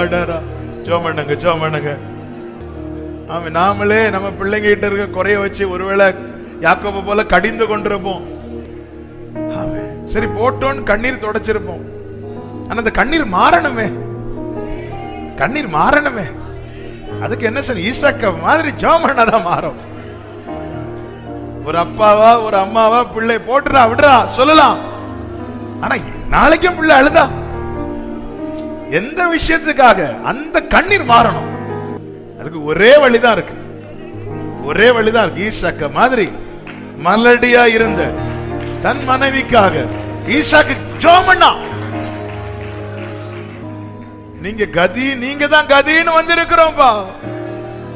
டரா ஜோம் பண்ணுங்க ஜோம் பண்ணுங்க ஆமா நாமளே நம்ம பிள்ளைங்க கிட்ட இருக்க குறைய வச்சு ஒருவேளை யாக்கோபு போல கடிந்து கொண்டிருப்போம் ஆமென். சரி போட்டோன்னு கண்ணீர் தொடச்சிருப்போம் ஆனா அந்த கண்ணீர் மாறணுமே கண்ணீர் மாறணுமே அதுக்கு என்ன சார் ஈசக்க மாதிரி ஜோம் பண்ணாதான் மாறும் ஒரு அப்பாவா ஒரு அம்மாவா பிள்ளை போட்டுடா விடுறா சொல்லலாம் ஆனா நாளைக்கும் பிள்ளை அழுதா எந்த விஷயத்துக்காக அந்த கண்ணீர் மாறணும் அதுக்கு ஒரே வழிதான் இருக்கு ஒரே வழிதான் இருக்கு ஈசாக்க மாதிரி மலடியா இருந்த தன் மனைவிக்காக ஈசாக்கு ஜோமண்ணா நீங்க கதி நீங்க தான் கதின்னு வந்திருக்கிறோம்ப்பா